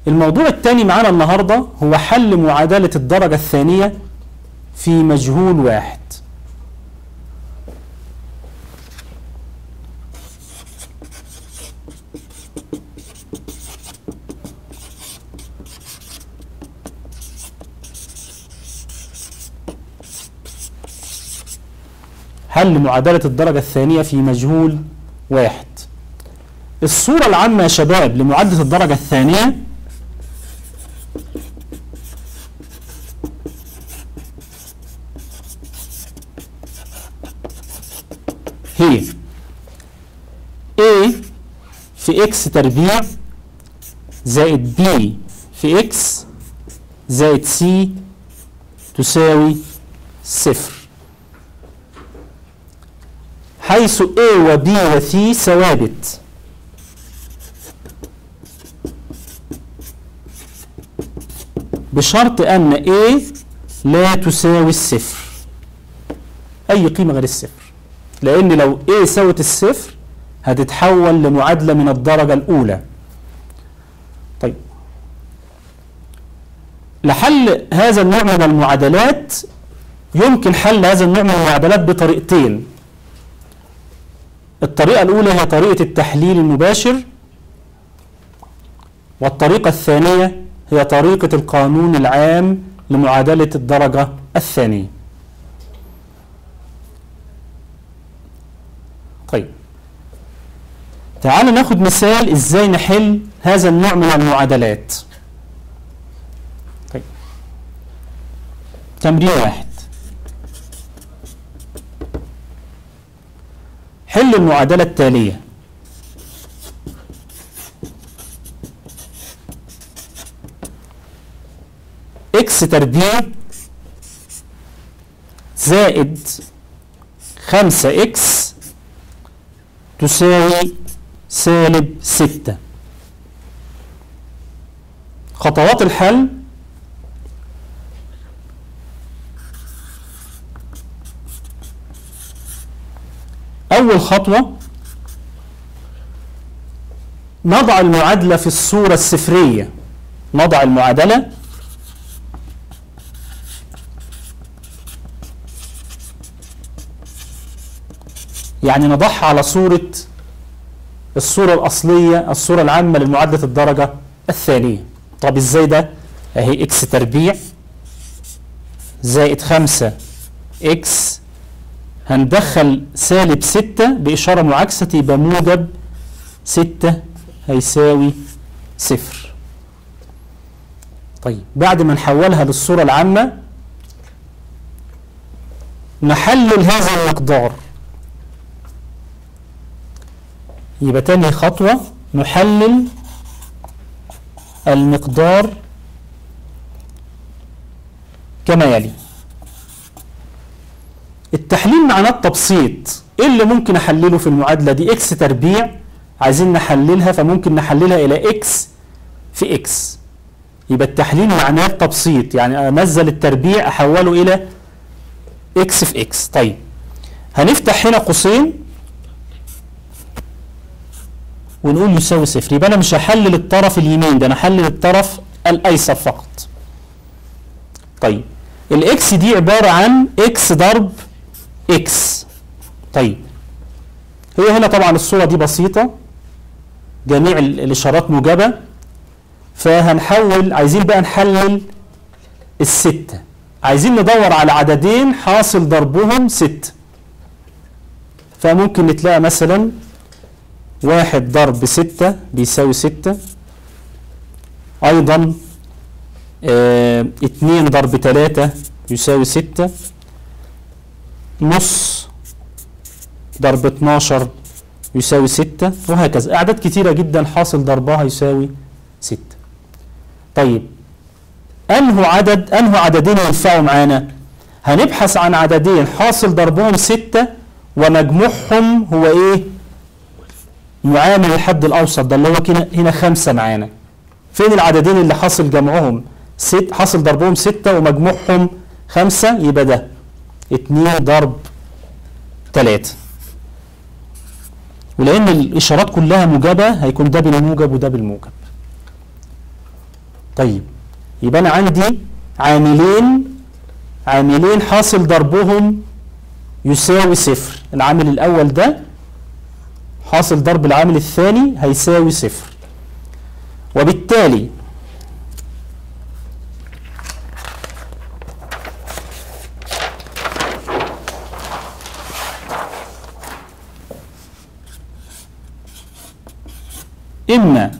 الموضوع الثاني معانا النهارده هو حل معادلة الدرجة الثانية في مجهول واحد حل معادلة الدرجة الثانية في مجهول واحد الصورة العامة يا شباب لمعادلة الدرجة الثانية هي A في X تربيع زائد B في X زائد C تساوي صفر حيث A و B و C ثوابت بشرط أن A لا تساوي الصفر أي قيمة غير الصفر لأن لو A ساوت الصفر هتتحول لمعادلة من الدرجة الأولى طيب لحل هذا النوع من المعادلات يمكن حل هذا النوع من المعادلات بطريقتين الطريقة الأولى هي طريقة التحليل المباشر والطريقة الثانية هي طريقة القانون العام لمعادلة الدرجة الثانية طيب تعالوا ناخد مثال ازاي نحل هذا النوع من المعادلات طيب تمرين واحد حل المعادلة التالية اكس تربيع زائد خمسة اكس تساوي سالب ستة خطوات الحل أول خطوة نضع المعادلة في الصورة الصفرية نضع المعادلة يعني نضعها على صورة الصورة الأصلية الصورة العامة لمعادلة الدرجة الثانية طب ازاي ده اهي اكس تربيع زائد خمسة اكس هندخل سالب ستة بإشارة معاكسة يبقى موجب ستة هيساوي صفر طيب بعد ما نحولها للصورة العامة نحلل هذا المقدار يبقى تاني خطوة نحلل المقدار كما يلي التحليل معناه التبسيط ايه اللي ممكن احلله في المعادله دي اكس تربيع عايزين نحللها فممكن نحللها الى اكس في اكس يبقى التحليل معناه التبسيط يعني انزل التربيع احوله الى اكس في اكس طيب هنفتح هنا قوسين ونقول يساوي صفر يبقى انا مش هحلل الطرف اليمين ده انا هحلل الطرف الايسر فقط طيب الاكس دي عباره عن اكس ضرب اكس طيب هي هنا طبعا الصوره دي بسيطه جميع الاشارات موجبه فهنحول عايزين بقى نحلل الستة عايزين ندور على عددين حاصل ضربهم ستة فممكن نتلاقى مثلا واحد ضرب ستة بيساوي ستة أيضا اه اتنين ضرب تلاتة يساوي ستة نص ضرب اتناشر يساوي ستة وهكذا أعداد كتيرة جدا حاصل ضربها يساوي ستة طيب أنه عدد أنه عددين ينفعوا معانا هنبحث عن عددين حاصل ضربهم ستة ومجموعهم هو إيه معامل الحد الأوسط ده اللي هو هنا هنا خمسة معانا فين العددين اللي حاصل جمعهم ست حاصل ضربهم ستة ومجموعهم خمسة يبقى ده اتنين ضرب تلاتة ولأن الإشارات كلها موجبة هيكون ده بالموجب وده بالموجب طيب يبقى انا عندي عاملين عاملين حاصل ضربهم يساوي صفر العامل الاول ده حاصل ضرب العامل الثاني هيساوي صفر وبالتالي إما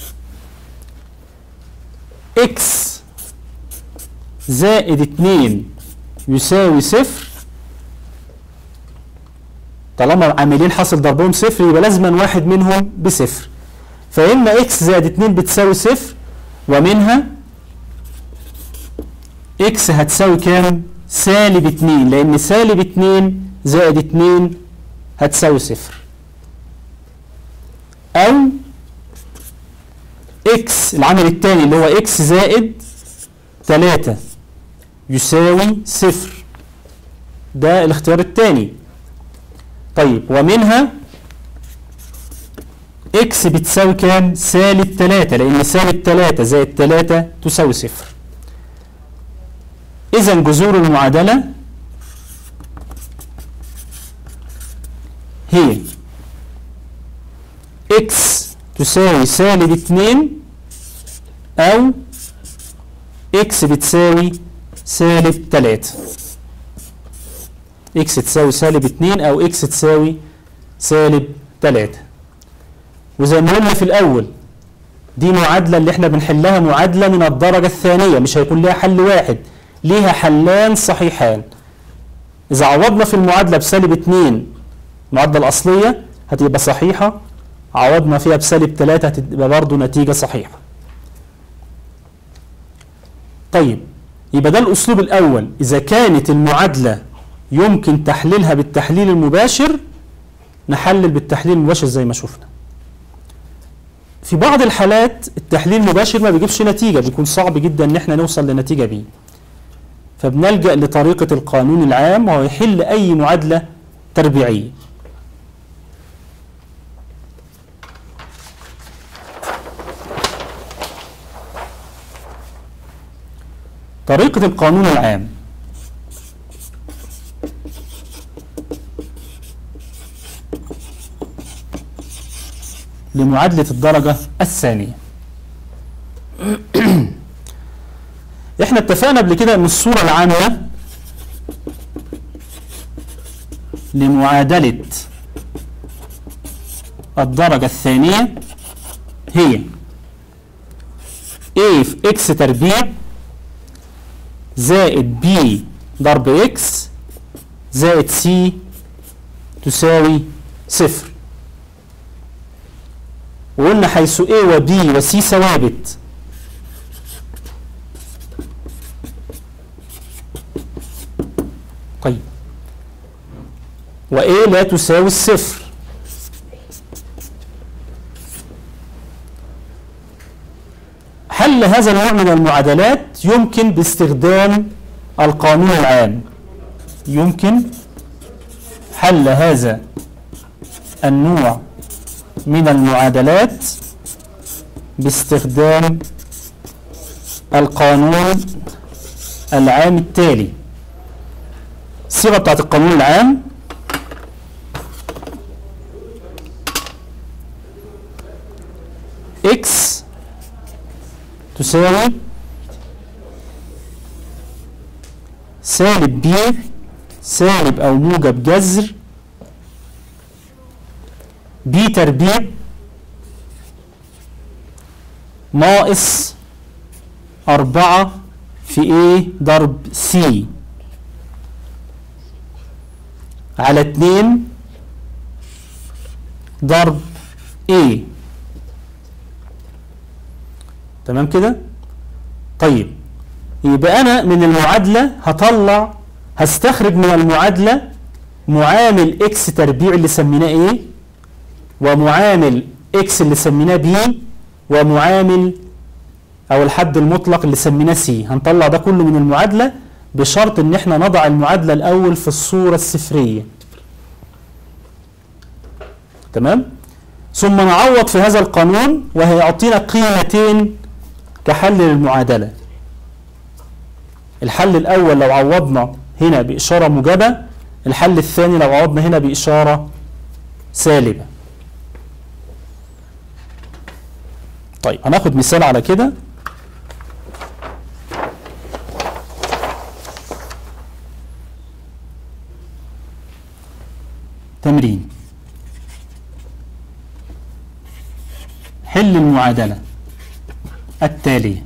إكس زائد اتنين يساوي صفر طالما عاملين حاصل ضربهم صفر يبقى لازما واحد منهم بصفر فإما إكس زائد اتنين بتساوي صفر ومنها إكس هتساوي كام؟ سالب اتنين لأن سالب اتنين زائد اتنين هتساوي صفر أو اكس العامل الثاني اللي هو اكس زائد 3 يساوي صفر ده الاختيار الثاني طيب ومنها اكس بتساوي كام سالب 3 لان سالب 3 زائد 3 تساوي صفر اذا جذور المعادله هي اكس تساوي سالب 2 أو إكس بتساوي سالب 3 إكس تساوي سالب 2 أو إكس تساوي سالب 3 وزي ما قلنا في الأول دي معادلة اللي احنا بنحلها معادلة من الدرجة الثانية مش هيكون لها حل واحد ليها حلان صحيحان إذا عوضنا في المعادلة بسالب 2 المعادلة الأصلية هتبقى صحيحة عوضنا فيها بسالب 3 هتبقى برضه نتيجة صحيحة طيب يبقى ده الأسلوب الأول إذا كانت المعادلة يمكن تحليلها بالتحليل المباشر نحلل بالتحليل المباشر زي ما شفنا في بعض الحالات التحليل المباشر ما بيجيبش نتيجة بيكون صعب جدا ان احنا نوصل لنتيجة بيه فبنلجأ لطريقة القانون العام وهو يحل أي معادلة تربيعية طريقة القانون العام لمعادلة الدرجة الثانية احنا اتفقنا قبل كده ان الصورة العامة لمعادلة الدرجة الثانية هي a في x تربيع زائد b ضرب x زائد c تساوي صفر وقلنا حيث a و b و c ثوابت طيب و a لا تساوي الصفر حل هذا النوع من المعادلات يمكن باستخدام القانون العام يمكن حل هذا النوع من المعادلات باستخدام القانون العام التالي الصيغة بتاعت القانون العام x تساوي سالب b سالب أو موجب جذر b تربيع ناقص أربعة في A ضرب C على اتنين ضرب A تمام كده طيب يبقى أنا من المعادلة هطلع هستخرج من المعادلة معامل X تربيع اللي سميناه A ومعامل X اللي سميناه B ومعامل او الحد المطلق اللي سميناه سي هنطلع ده كله من المعادله بشرط ان احنا نضع المعادله الاول في الصوره الصفريه تمام ثم نعوض في هذا القانون وهيعطينا قيمتين كحل للمعادلة الحل الأول لو عوضنا هنا بإشارة موجبة الحل الثاني لو عوضنا هنا بإشارة سالبة طيب هناخد مثال على كده تمرين حل المعادلة التالية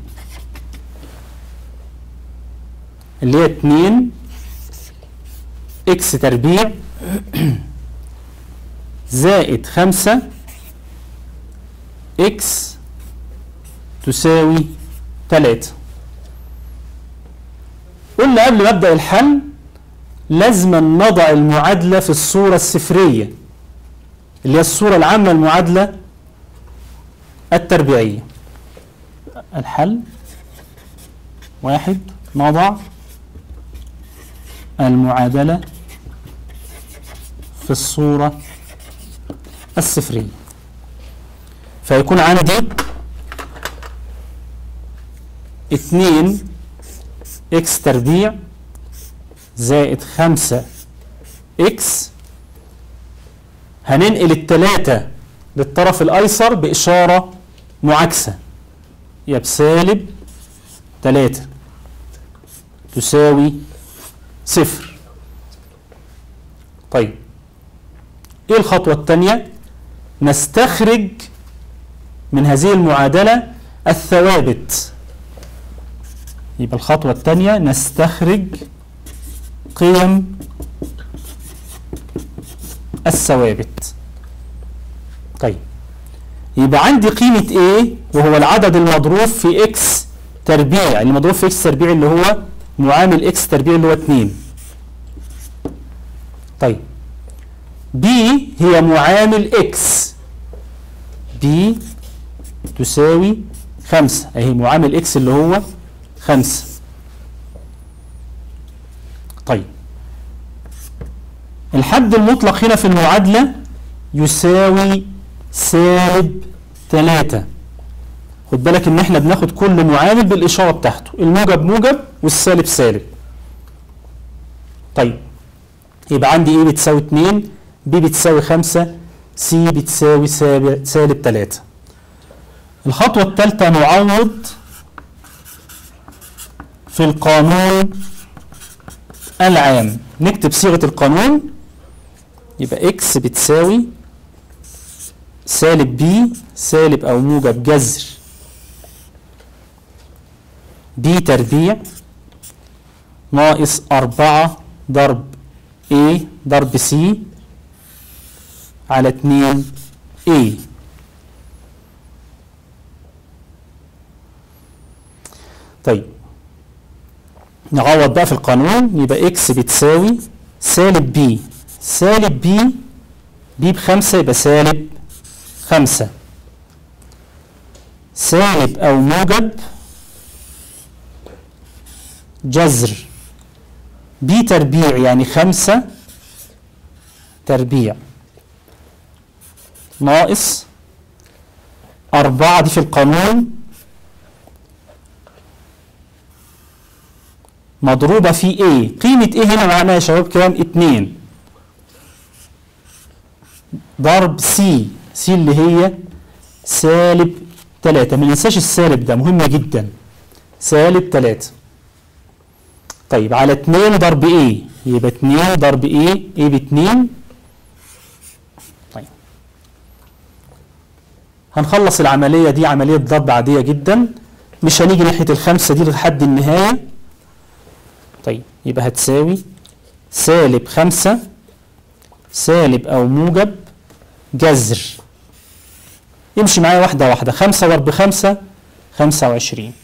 اللي هي 2 اكس تربيع زائد 5 اكس تساوي 3 قلنا قبل ما ابدا الحل لازم نضع المعادله في الصوره الصفريه اللي هي الصوره العامه المعادله التربيعيه الحل واحد نضع المعادلة في الصورة الصفرية فيكون عندي اتنين اكس تربيع زائد خمسة اكس هننقل التلاتة للطرف الأيسر بإشارة معاكسة يبقى بسالب تلاتة تساوي صفر طيب ايه الخطوة الثانية نستخرج من هذه المعادلة الثوابت يبقى الخطوة الثانية نستخرج قيم الثوابت طيب يبقى عندي قيمة A وهو العدد المضروب في X تربيع المضروب في X تربيع اللي هو معامل X تربيع اللي هو 2 طيب B هي معامل X B تساوي 5 اهي معامل X اللي هو 5 طيب الحد المطلق هنا في المعادلة يساوي سالب 3 خد بالك ان احنا بناخد كل معامل بالاشاره بتاعته الموجب موجب والسالب سالب طيب يبقى عندي ايه بتساوي 2 بي بتساوي 5 سي بتساوي سالب 3 الخطوه الثالثه نعوض في القانون العام نكتب صيغه القانون يبقى اكس بتساوي سالب بي سالب او موجب جذر بي تربيع ناقص أربعة ضرب A ضرب C على اتنين A طيب نعوض بقى في القانون يبقى x بتساوي سالب b سالب b b بخمسة يبقى سالب خمسة سالب أو موجب جذر بي تربيع يعني خمسة تربيع ناقص أربعة دي في القانون مضروبة في ايه قيمة ايه هنا معناها يا شباب كام اتنين ضرب سي سي اللي هي سالب تلاتة ما ننساش السالب ده مهم جدا سالب تلاتة طيب على 2 ضرب ايه يبقى 2 ضرب ايه ايه ب 2 طيب هنخلص العمليه دي عمليه ضرب عاديه جدا مش هنيجي ناحيه الخمسه دي لحد النهايه طيب يبقى هتساوي سالب خمسة سالب أو موجب جذر يمشي معايا واحدة واحدة خمسة ضرب خمسة خمسة وعشرين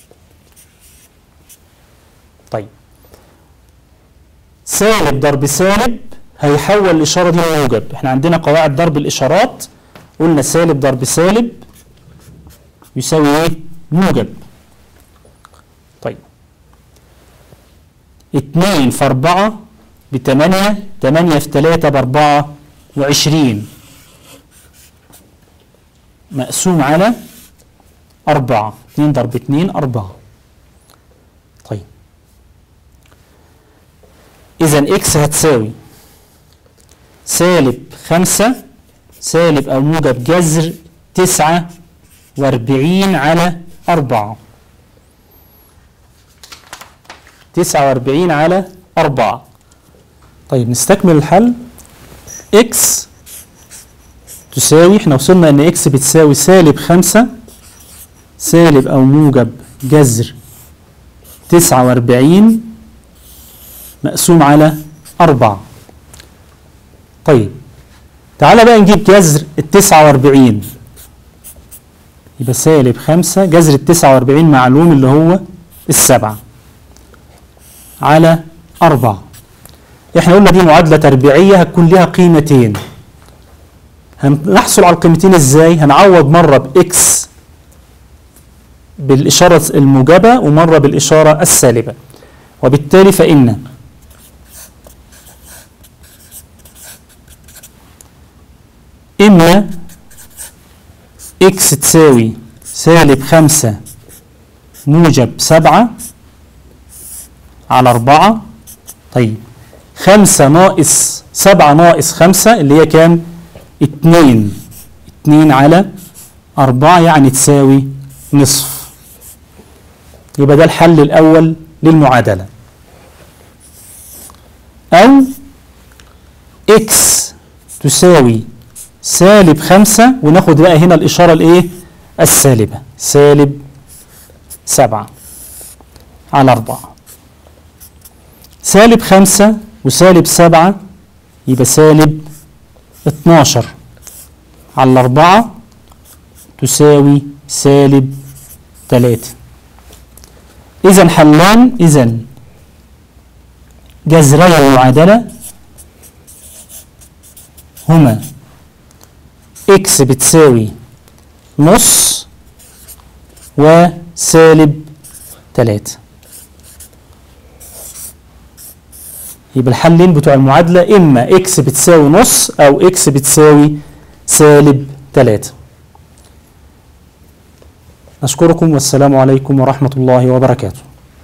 طيب سالب ضرب سالب هيحول الإشارة دي لموجب احنا عندنا قواعد ضرب الإشارات قلنا سالب ضرب سالب يساوي ايه موجب طيب اتنين في أربعة بتمانية تمانية في تلاتة بأربعة وعشرين مقسوم على أربعة 2 ضرب 2 4 طيب إذا إكس هتساوي سالب 5 سالب أو موجب جذر 49 على 4 49 على 4 طيب نستكمل الحل اكس تساوي احنا وصلنا ان اكس بتساوي سالب 5 سالب او موجب جذر 49 مقسوم على 4 طيب تعالى بقى نجيب جذر ال 49 يبقى سالب 5 جذر ال 49 معلوم اللي هو السبعة على 4 احنا قلنا دي معادلة تربيعية هتكون لها قيمتين هنحصل على القيمتين ازاي هنعوض مرة باكس بالإشارة الموجبة ومرة بالإشارة السالبة وبالتالي فإن إما إكس تساوي سالب خمسة موجب سبعة على أربعة طيب خمسة ناقص سبعة ناقص خمسة اللي هي كام؟ اتنين اتنين على أربعة يعني تساوي نصف يبقى ده الحل الأول للمعادلة أو إكس تساوي سالب خمسة وناخد بقى هنا الإشارة الإيه؟ السالبة سالب سبعة على أربعة سالب خمسة وسالب سبعة يبقى سالب اتناشر على أربعة تساوي سالب تلاتة إذا حلان إذا جذري المعادلة هما إكس بتساوي نص وسالب تلاتة يبقى الحلين بتوع المعادلة إما إكس بتساوي نص أو إكس بتساوي سالب تلاتة أشكركم والسلام عليكم ورحمة الله وبركاته